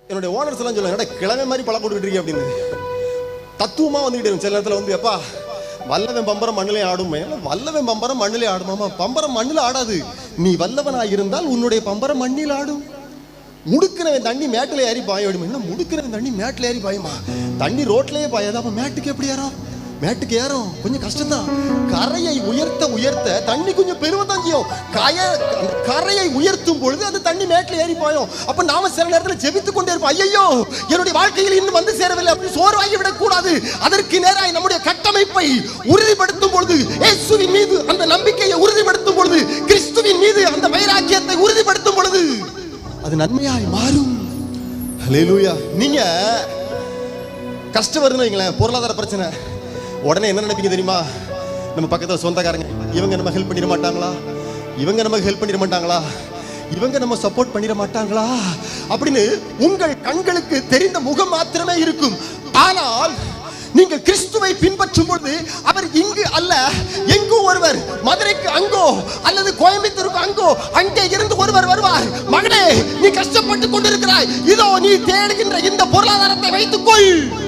என்னுடைய ஓனர்ஸ் எல்லாம் சொல்லுவாங்க "என்னடா கிழமை மாதிரி பழம் கொடுத்துட்டு இருக்கீங்க அப்படின்னு தத்துவமா வந்துகிட்டே இருக்கும். சில நேரத்துல வந்து எப்பா வல்லவன் பம்பரம் மண்ணிலே ஆடும் வல்லவன் பம்பரம் மண்ணிலே ஆடுமாமா பம்பரம் மண்ணில் ஆடாது நீ வல்லவனாய் இருந்தால் உன்னுடைய பம்பரம் மண்ணில் ஆடும் முடுக்கிறவன் தண்ணி மேட்டில் ஏறி பாய விடுமா என்ன முடுக்கிறவன் தண்ணி மேட்டில் ஏறி பாயுமா தண்ணி ரோட்லயே பாயாது அப்ப மேட்டுக்கு எப்படி ஏறும் மேட்டுக்கு ஏறும் கொஞ்சம் கஷ்டம்தான் கரையை உயர்த்த உயர்த்த தண்ணி கொஞ்சம் பெருவதான் செய்யும் கய அந்த கரையை உயர்த்தும் பொழுது அது தண்ணி மேட்டில் ஏறி பாயும் அப்ப நாம சில நேரத்துல ஜெபித்து கொண்டே இருப்போம் ஐயோ என்னுடைய வாழ்க்கையில் இன்னும் வந்து சேரவில்லை அப்படி சோர்வாகி விடக்கூடாது அதற்கு நேராக நம்முடைய கட்டமைப்பை உறுதிப்படுத்தும் பொழுது இயேசுவின் மீது அந்த நம்பிக்கையை உறுதிப்படுத்தும் பொழுது கிறிஸ்துவின் மீது அந்த வைராக்கியத்தை உறுதிப்படுத்தும் பொழுது அது நன்மையாய் மாறும் ஹalleluya நீங்க கஷ்டம் வருதுன்னு வைங்களேன் பொருளாதார பிரச்சனை உடனே என்ன நினைப்பீங்க தெரியுமா நம்ம பக்கத்துல சொந்தக்காரங்க இவங்க நம்ம ஹெல்ப் பண்ணிட மாட்டாங்களா இவங்க நமக்கு ஹெல்ப் பண்ணிட மாட்டாங்களா இவங்க நம்ம சப்போர்ட் பண்ணிட மாட்டாங்களா அப்படின்னு உங்கள் கண்களுக்கு தெரிந்த முகம் மாத்திரமே இருக்கும் ஆனால் நீங்கள் கிறிஸ்துவை பின்பற்றும் பொழுது அவர் இங்கு அல்ல எங்கோ ஒருவர் மதுரைக்கு அங்கோ அல்லது கோயம்புத்தூருக்கு அங்கோ அங்கே இருந்து ஒருவர் வருவார் மகனே நீ கஷ்டப்பட்டு கொண்டிருக்கிறாய் இதோ நீ தேடுகின்ற இந்த பொருளாதாரத்தை வைத்துக்கொள்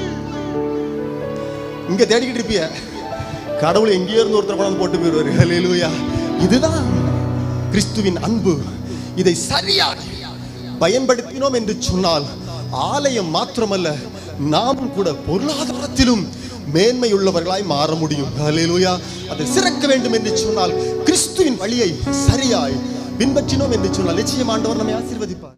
இங்க தேடிக்கிட்டு இருப்பிய கடவுள் எங்கேயோ இருந்து ஒருத்தர் கொண்டு வந்து போட்டு போயிடுவாரு ஹalleluya இதுதான் கிறிஸ்துவின் அன்பு இதை சரியாக பயன்படுத்தினோம் என்று சொன்னால் ஆலயம் மாத்திரமல்ல நாமும் கூட பொருளாதாரத்திலும் மேன்மையுள்ளவர்களாய் மாற முடியும் ஹalleluya அதை சிறக்க வேண்டும் என்று சொன்னால் கிறிஸ்துவின் வழியை சரியாய் பின்பற்றினோம் என்று சொன்னால் நிச்சயம் ஆண்டவர் நம்மை ஆசீர்வதிப்பார்